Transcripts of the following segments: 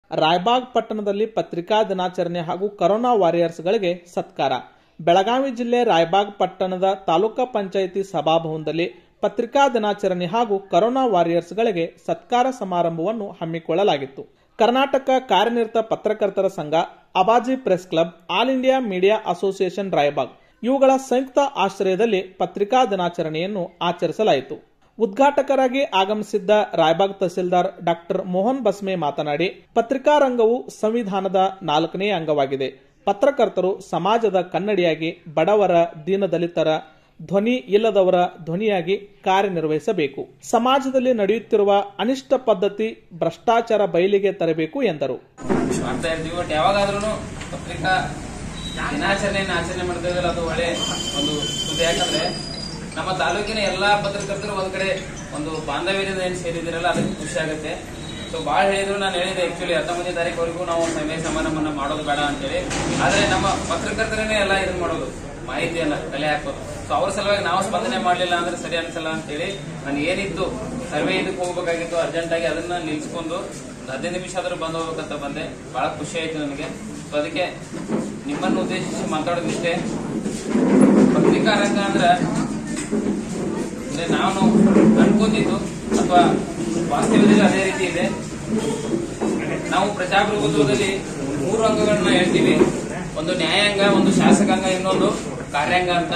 ರಾಯಬಾಗ್ ಪಟ್ಟಣದಲ್ಲಿ ಪತ್ರಿಕಾ ದಿನಾಚರಣೆ ಹಾಗೂ ಕರೋನಾ ವಾರಿಯರ್ಸ್ಗಳಿಗೆ ಸತ್ಕಾರ ಬೆಳಗಾವಿ ಜಿಲ್ಲೆ ರಾಯಬಾಗ್ ಪಟ್ಟಣದ ತಾಲೂಕಾ ಪಂಚಾಯಿತಿ ಸಭಾಭವನದಲ್ಲಿ ಪತ್ರಿಕಾ ದಿನಾಚರಣೆ ಹಾಗೂ ಕರೋನಾ ವಾರಿಯರ್ಸ್ಗಳಿಗೆ ಸತ್ಕಾರ ಸಮಾರಂಭವನ್ನು ಹಮ್ಮಿಕೊಳ್ಳಲಾಗಿತ್ತು ಕರ್ನಾಟಕ ಕಾರ್ಯನಿರತ ಪತ್ರಕರ್ತರ ಸಂಘ ಅಬಾಜಿ press club all India media association Raibag ಇವುಗಳ ಸಂಯುಕ್ತ ಆಶ್ರಯದಲ್ಲಿ ಪತ್ರಿಕಾ ದಿನಾಚರಣೆಯನ್ನು ಆಚರಿಸಲಾಯಿತು ಉದ್ಘಾಟಕರಾಗಿ ಆಗಮಿಸಿದ್ದ ರಾಯಬಾಗ್ ತಹಸೀಲ್ದಾರ್ ಡಾಕ್ಟರ್ ಮೋಹನ್ ಬಸ್ಮೆ ಮಾತನಾಡಿ ಪತ್ರಿಕಾ ರಂಗವು ಸಂವಿಧಾನದ ನಾಲ್ಕನೇ ಅಂಗವಾಗಿದೆ ಪತ್ರಕರ್ತರು ಸಮಾಜದ ಕನ್ನಡಿಯಾಗಿ ಬಡವರ ದೀನದಲಿತರ ಧ್ವನಿ ಇಲ್ಲದವರ ಧ್ವನಿಯಾಗಿ ಕಾರ್ಯನಿರ್ವಹಿಸಬೇಕು ಸಮಾಜದಲ್ಲಿ ನಡೆಯುತ್ತಿರುವ ಅನಿಷ್ಟ ಪದ್ಧತಿ ಭ್ರಷ್ಟಾಚಾರ ಬಯಲಿಗೆ ತರಬೇಕು ಎಂದರು ಮಾಡ್ತಾ ಇರ್ತೀವಿ ಬಟ್ ಯಾವಾಗಾದ್ರೂ ಪತ್ರಿಕಾ ದಿನಾಚರಣೆಯನ್ನು ಆಚರಣೆ ಮಾಡ್ತಾ ಅದು ಒಳ್ಳೆ ಒಂದು ಸುದ್ದಿ ಯಾಕಂದ್ರೆ ನಮ್ಮ ತಾಲೂಕಿನ ಎಲ್ಲಾ ಪತ್ರಕರ್ತರು ಒಂದ್ ಕಡೆ ಒಂದು ಬಾಂಧವ್ಯದಿಂದ ಏನ್ ಸೇರಿದಿರಲ್ಲ ಅದಕ್ಕೆ ಖುಷಿ ಆಗುತ್ತೆ ಸೊ ಬಾಳ ಹೇಳಿದ್ರು ನಾನು ಹೇಳಿದೆ ಆಕ್ಚುಲಿ ಹತ್ತೊಂಬತ್ತನೇ ತಾರೀಕುವರೆಗೂ ನಾವು ಸಮಯ ಸಮಾರಂಭನ ಮಾಡೋದು ಬೇಡ ಅಂತೇಳಿ ಆದ್ರೆ ನಮ್ಮ ಪತ್ರಕರ್ತರನ್ನೇ ಎಲ್ಲ ಇದನ್ನ ಮಾಡೋದು ಮಾಹಿತಿಯನ್ನ ಕಲೆ ಹಾಕೋದು ಸೊ ಅವ್ರ ಸಲುವಾಗಿ ನಾವು ಸ್ಪಂದನೆ ಮಾಡ್ಲಿಲ್ಲ ಅಂದ್ರೆ ಸರಿ ಅನ್ಸಲ್ಲ ಅಂತೇಳಿ ನಾನು ಏನಿತ್ತು ಸರ್ವೆ ಇದಕ್ಕೆ ಹೋಗ್ಬೇಕಾಗಿತ್ತು ಅರ್ಜೆಂಟ್ ಆಗಿ ಅದನ್ನ ನಿಲ್ಸ್ಕೊಂಡು ಒಂದು ಹದಿನೈದು ನಿಮಿಷ ಆದ್ರೂ ಬಂದು ಹೋಗ್ಬೇಕಂತ ಬಂದೆ ಬಹಳ ಖುಷಿ ಆಯ್ತು ನನಗೆ ಸೊ ಅದಕ್ಕೆ ನಿಮ್ಮನ್ನು ಉದ್ದೇಶಿಸಿ ಮಾತಾಡೋದಿಷ್ಟೇ ಪತ್ರಿಕಾ ರಂಗ ಅಂದ್ರ ಅಂದ್ರೆ ನಾನು ಅನ್ಕೋತಿದ್ದು ಅಥವಾ ವಾಸ್ತವ್ಯದಲ್ಲಿ ಅದೇ ರೀತಿ ಇದೆ ನಾವು ಪ್ರಜಾಪ್ರಭುತ್ವದಲ್ಲಿ ಮೂರು ಅಂಗಗಳನ್ನ ಹೇಳ್ತೀವಿ ಒಂದು ನ್ಯಾಯಾಂಗ ಒಂದು ಶಾಸಕಾಂಗ ಇನ್ನೊಂದು ಕಾರ್ಯಾಂಗ ಅಂತ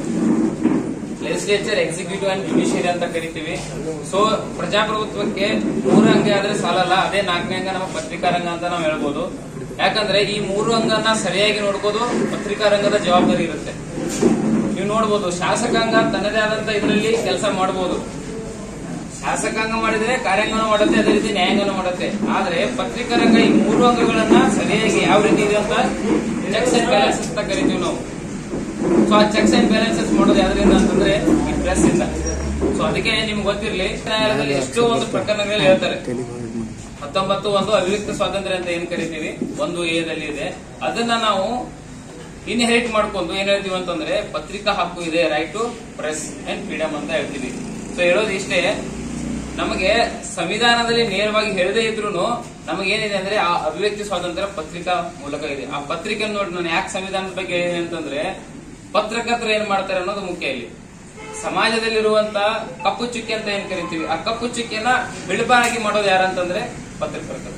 ಲೆಜಿಸ್ಲೇಚರ್ ಎಕ್ಸಿಕ್ಯೂಟಿವ್ ಅಂಡ್ ಜುಡಿಷಿಯರಿ ಅಂತ ಕರಿತೀವಿ ಸೊ ಪ್ರಜಾಪ್ರಭುತ್ವಕ್ಕೆ ಮೂರು ಅಂಗ ಆದ್ರೆ ಸಾಲಲ್ಲ ಅದೇ ನಾಲ್ಕನೇ ಅಂಗ ನಮ್ಮ ಪತ್ರಿಕಾ ರಂಗ ಅಂತ ನಾವು ಹೇಳ್ಬೋದು ಯಾಕಂದ್ರೆ ಈ ಮೂರು ಅಂಗನ ಸರಿಯಾಗಿ ನೋಡ್ಕೋದು ಪತ್ರಿಕಾ ರಂಗದ ಜವಾಬ್ದಾರಿ ಇರುತ್ತೆ ನೀವು ನೋಡ್ಬೋದು ಶಾಸಕಾಂಗ ತನ್ನದೇ ಆದಂತ ಇದರಲ್ಲಿ ಕೆಲಸ ಮಾಡಬಹುದು ಶಾಸಕಾಂಗ ಮಾಡಿದ್ರೆ ಕಾರ್ಯಾಂಗನ ಮಾಡುತ್ತೆ ಅದೇ ರೀತಿ ನ್ಯಾಯಾಂಗನ ಮಾಡುತ್ತೆ ಆದ್ರೆ ಪತ್ರಿಕಾ ರಂಗ ಈ ಮೂರು ಅಂಗಗಳನ್ನ ಸರಿಯಾಗಿ ಯಾವ ರೀತಿ ಇದೆ ಅಂತ ಚೆಕ್ಸ್ ಅಂಡ್ ಬ್ಯಾಲೆನ್ಸಸ್ ಅಂತ ಕರಿತೀವಿ ನಾವು ಸೊ ಆ ಚೆಕ್ಸ್ ಅಂಡ್ ಬ್ಯಾಲೆನ್ಸಸ್ ಮಾಡೋದು ಯಾವ್ದ್ರಿಂದ ಅಂತಂದ್ರೆ ಈ ಪ್ರೆಸ್ ಇಂದ ಸೊ ಅದಕ್ಕೆ ನಿಮ್ಗೆ ಗೊತ್ತಿರ್ಲಿ ನ್ಯಾಯಾಲಯದಲ್ಲಿ ಎಷ್ಟೋ ಒಂದು ಪ್ರಕರಣಗಳಲ್ಲಿ ಹೇಳ್ತಾರೆ ಹತ್ತೊಂಬತ್ತು ಒಂದು ಅಭಿವ್ಯಕ್ತ ಸ್ವಾತಂತ್ರ್ಯ ಅಂತ ಏನ್ ಕರಿತೀವಿ ಒಂದು ಎದಲ್ಲಿ ಇದೆ ಅದನ್ನ ನಾವು ಇನ್ಹೆರಿಟ್ ಮಾಡ್ಕೊಂಡು ಏನ್ ಹೇಳ್ತೀವಿ ಅಂತಂದ್ರೆ ಪತ್ರಿಕಾ ಹಕ್ಕು ಇದೆ right to press and freedom ಅಂತ ಹೇಳ್ತೀವಿ ಸೊ ಹೇಳೋದು ಇಷ್ಟೇ ನಮಗೆ ಸಂವಿಧಾನದಲ್ಲಿ ನೇರವಾಗಿ ಹೇಳದೇ ಇದ್ರು ನಮಗೇನಿದೆ ಅಂದ್ರೆ ಆ ಅಭಿವ್ಯಕ್ತಿ ಸ್ವಾತಂತ್ರ್ಯ ಪತ್ರಿಕಾ ಮೂಲಕ ಇದೆ ಆ ಪತ್ರಿಕೆ ನೋಡಿ ನಾನು ಯಾಕೆ ಸಂವಿಧಾನದ ಬಗ್ಗೆ ಹೇಳಿದೆ ಅಂತಂದ್ರೆ ಪತ್ರಕರ್ತರು ಏನ್ ಮಾಡ್ತಾರೆ ಅನ್ನೋದು ಮುಖ್ಯ ಇಲ್ಲಿ ಸಮಾಜದಲ್ಲಿರುವಂತ ಕಪ್ಪು ಚುಕ್ಕಿ ಅಂತ ಏನ್ ಕರಿತೀವಿ ಆ ಕಪ್ಪು ಚುಕ್ಕಿಯನ್ನ ಬಿಳುಪಾಗಿ ಮಾಡೋದು ಯಾರಂತಂದ್ರೆ ಪತ್ರಕರ್ತರು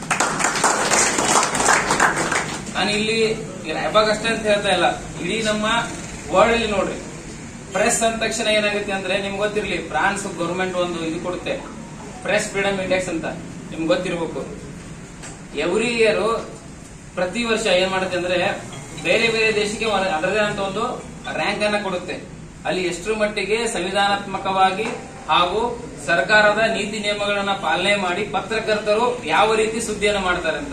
ನಾನು ಇಲ್ಲಿ ರಾಯಬಾಗ್ ಅಷ್ಟೇ ಅಂತ ಹೇಳ್ತಾ ಇಲ್ಲ ಇಡೀ ನಮ್ಮ ವರ್ಲ್ಡ್ ಅಲ್ಲಿ ನೋಡ್ರಿ ಪ್ರೆಸ್ ಅಂದ ತಕ್ಷಣ ಏನಾಗುತ್ತೆ ಅಂದ್ರೆ ನಿಮ್ಗೆ ಗೊತ್ತಿರ್ಲಿ ಫ್ರಾನ್ಸ್ ಗೌರ್ಮೆಂಟ್ ಒಂದು ಇದು ಕೊಡುತ್ತೆ ಪ್ರೆಸ್ ಫ್ರೀಡಮ್ ಇಂಡೆಕ್ಸ್ ಅಂತ ನಿಮ್ಗೆ ಗೊತ್ತಿರ್ಬೇಕು ಎವ್ರಿ ಇಯರ್ ಪ್ರತಿ ವರ್ಷ ಏನ್ ಮಾಡುತ್ತೆ ಅಂದ್ರೆ ಬೇರೆ ಬೇರೆ ದೇಶಕ್ಕೆ ಒಂದು- ಅದರದೇ ಅಂತ ಒಂದು ರ್ಯಾಂಕ್ ಅನ್ನ ಕೊಡುತ್ತೆ ಅಲ್ಲಿ ಎಷ್ಟರ ಮಟ್ಟಿಗೆ ಸಂವಿಧಾನಾತ್ಮಕವಾಗಿ ಹಾಗೂ ಸರ್ಕಾರದ ನೀತಿ ನಿಯಮಗಳನ್ನ ಪಾಲನೆ ಮಾಡಿ ಪತ್ರಕರ್ತರು ಯಾವ ರೀತಿ ಸುದ್ದಿಯನ್ನು ಮಾಡ್ತಾರೆ ಅಂತ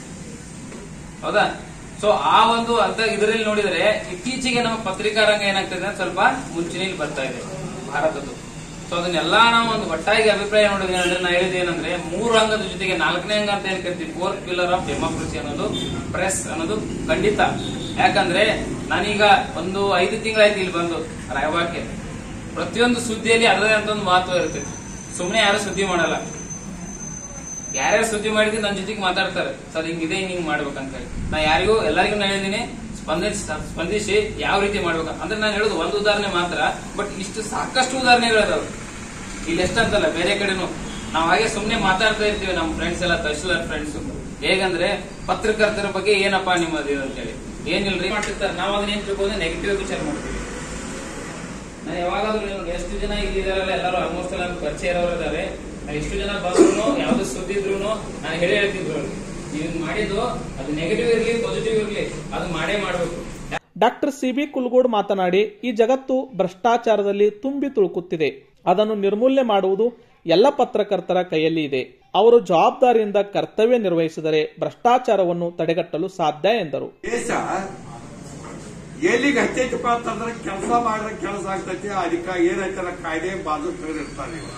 ಹೌದಾ ಸೊ ಆ ಒಂದು ಅರ್ಥ ಇದರಲ್ಲಿ ನೋಡಿದ್ರೆ ಇತ್ತೀಚೆಗೆ ನಮ್ಮ ಪತ್ರಿಕಾ ರಂಗ ಏನಾಗ್ತದೆ ಅಂದ್ರೆ ಸ್ವಲ್ಪ ಮುಂಚೂಣಿಯಲ್ಲಿ ಬರ್ತಾ ಇದೆ ಭಾರತದ್ದು ಸೊ ಅದನ್ನೆಲ್ಲಾ ನಾವು ಒಂದು ಒಟ್ಟಾಗಿ ಅಭಿಪ್ರಾಯ ನೋಡೋದು ಏನಂದ್ರೆ ನಾ ಹೇಳಿದ ಏನಂದ್ರೆ ಮೂರು ಅಂಗದ ಜೊತೆಗೆ ನಾಲ್ಕನೇ ಅಂಗ ಅಂತ ಏನ್ ಕರಿತೀವಿ ಫೋರ್ತ್ ಪಿಲ್ಲರ್ ಆಫ್ ಡೆಮೋಕ್ರಸಿ ಅನ್ನೋದು ಪ್ರೆಸ್ ಅನ್ನೋದು ಖಂಡಿತ ಯಾಕಂದ್ರೆ ನಾನೀಗ ಒಂದು ಐದು ತಿಂಗಳಾಯ್ತು ಇಲ್ಲಿ ಬಂದು ರಾಯವಾಕ್ಕೆ ಪ್ರತಿಯೊಂದು ಸುದ್ದಿಯಲ್ಲಿ ಅದರದೇ ಅಂತ ಒಂದು ಮಹತ್ವ ಇರುತ್ತೆ ಸುಮ್ಮನೆ ಯಾರು ಸುದ್ದಿ ಮಾಡಲ್ಲ ಯಾರ್ಯಾರು ಸುದ್ದಿ ಮಾಡಿದ್ರೆ ನನ್ನ ಜೊತೆಗೆ ಮಾತಾಡ್ತಾರೆ ಸರ್ ಹಿಂಗಿದೆ ಹಿಂಗ್ ಹಿಂಗ್ ಮಾಡ್ಬೇಕಂತ ಹೇಳಿ ನಾ ಯಾರಿಗೂ ಎಲ್ಲರಿಗೂ ನಾನು ಹೇಳಿದೀನಿ ಸ್ಪಂದಿಸಿ ಸ್ಪಂದಿಸಿ ಯಾವ ರೀತಿ ಮಾಡ್ಬೇಕು ಅಂದ್ರೆ ನಾನು ಹೇಳೋದು ಒಂದು ಉದಾಹರಣೆ ಮಾತ್ರ ಬಟ್ ಇಷ್ಟು ಸಾಕಷ್ಟು ಉದಾಹರಣೆಗಳಿದಾವೆ ಇಲ್ಲಿ ಎಷ್ಟಂತಲ್ಲ ಬೇರೆ ಕಡೆನು ನಾವು ಹಾಗೆ ಸುಮ್ನೆ ಮಾತಾಡ್ತಾ ಇರ್ತೀವಿ ನಮ್ಮ ಫ್ರೆಂಡ್ಸ್ ಎಲ್ಲ ತಹಶೀಲ್ದಾರ್ ಫ್ರೆಂಡ್ಸ್ ಹೇಗಂದ್ರೆ ಪತ್ರಕರ್ತರ ಬಗ್ಗೆ ಏನಪ್ಪಾ ನಿಮ್ಮದು ಇದು ಅಂತೇಳಿ ಏನಿಲ್ರಿ ಮಾಡ್ತಿರ್ತಾರೆ ನಾವು ಅದನ್ನ ಏನ್ ತಿಳ್ಕೊಂಡು ನೆಗೆಟಿವ್ ವಿಚಾರ ಮಾಡ್ತೀವಿ ನಾನು ಯಾವಾಗಾದ್ರೂ ನೋಡಿ ಎಷ್ಟು ಜನ ಇಲ್ಲಿ ಇದಾರಲ್ಲ ಎಲ್ಲರೂ ಆಲ್ಮೋಸ್ಟ್ ಎಲ್ಲ ನನ್ಗೆ ಪರಿಚಯ ಇರೋರು ಇದಾರೆ ನಾನು ಎಷ್ಟು ಜನ ಬಂದ್ರು ಯಾವ್ದು ಸುದ್ದಿ ಇದ್ರು ನಾನು ಹೇಳಿ ಹೇಳ್ತಿದ್ರು ಅವ್ರಿಗೆ. ನೀವು ಇದ್ ಮಾಡಿದ್ದು ಅದು ನೆಗೆಟಿವ್ ಇರ್ಲಿ ಪಾಸಿಟಿವ್ ಇರ್ಲಿ ಅದು ಮಾಡೇ ಮಾಡ್ಬೇಕು ಡಾಕ್ಟರ್ ಸಿಬಿ ಕುಲ್ಗೋಡ್ ಮಾತನಾಡಿ ಈ ಜಗತ್ತು ಭ್ರಷ್ಟಾಚಾರದಲ್ಲಿ ತುಂಬಿ ತುಳುಕುತ್ತಿದೆ ಅದನ್ನು ನಿರ್ಮೂಲನೆ ಮಾಡುವುದು ಎಲ್ಲ ಪತ್ರಕರ್ತರ ಕೈಯಲ್ಲಿ ಇದೆ ಅವರು ಜವಾಬ್ದಾರಿಯಿಂದ ಕರ್ತವ್ಯ ನಿರ್ವಹಿಸಿದರೆ ಭ್ರಷ್ಟಾಚಾರವನ್ನು ತಡೆಗಟ್ಟಲು ಸಾಧ್ಯ ಎಂದರು ದೇಶ ಎಲ್ಲಿಗೆ ಹತ್ತೈತಪ್ಪ ಅಂತಂದ್ರೆ ಕೆಲಸ ಮಾಡಿದ್ರೆ ಕೆಲಸ ಆಗ್ತೈತಿ ಅದಕ್ಕೆ ಏನೈತಲ್ಲ ಕಾಯ್ದೆ ಬಾಜು ತೆಗೆದಿರ್ತಾರೆ ಇವ್ರು.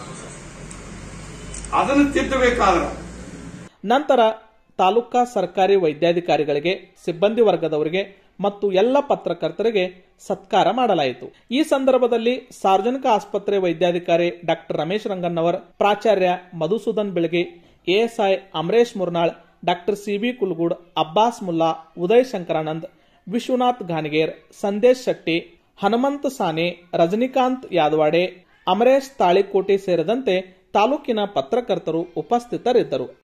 ಅದನ್ನು ತಿದ್ದಬೇಕಾದ್ರ ನಂತರ ತಾಲೂಕಾ ಸರ್ಕಾರಿ ವೈದ್ಯಾಧಿಕಾರಿಗಳಿಗೆ ಸಿಬ್ಬಂದಿ ವರ್ಗದವರಿಗೆ ಮತ್ತು ಎಲ್ಲ ಪತ್ರಕರ್ತರಿಗೆ ಸತ್ಕಾರ ಮಾಡಲಾಯಿತು ಈ ಸಂದರ್ಭದಲ್ಲಿ ಸಾರ್ವಜನಿಕ ಆಸ್ಪತ್ರೆ ವೈದ್ಯಾಧಿಕಾರಿ ಡಾಕ್ಟರ್ ರಮೇಶ್ ರಂಗನ್ನವರ್ ಪ್ರಾಚಾರ್ಯ Madhusudan Belagi ASI Amaresh Murnal doctor CB Kulgud Abbas Mulla Uday Shankaranand Vishwanath Ghaniger Sandesh Shetty Hanumantha Sane Rajinikanth Yadavade Amaresh Talikote ಸೇರಿದಂತೆ ತಾಲೂಕಿನ ಪತ್ರಕರ್ತರು ಉಪಸ್ಥಿತರಿದ್ದರು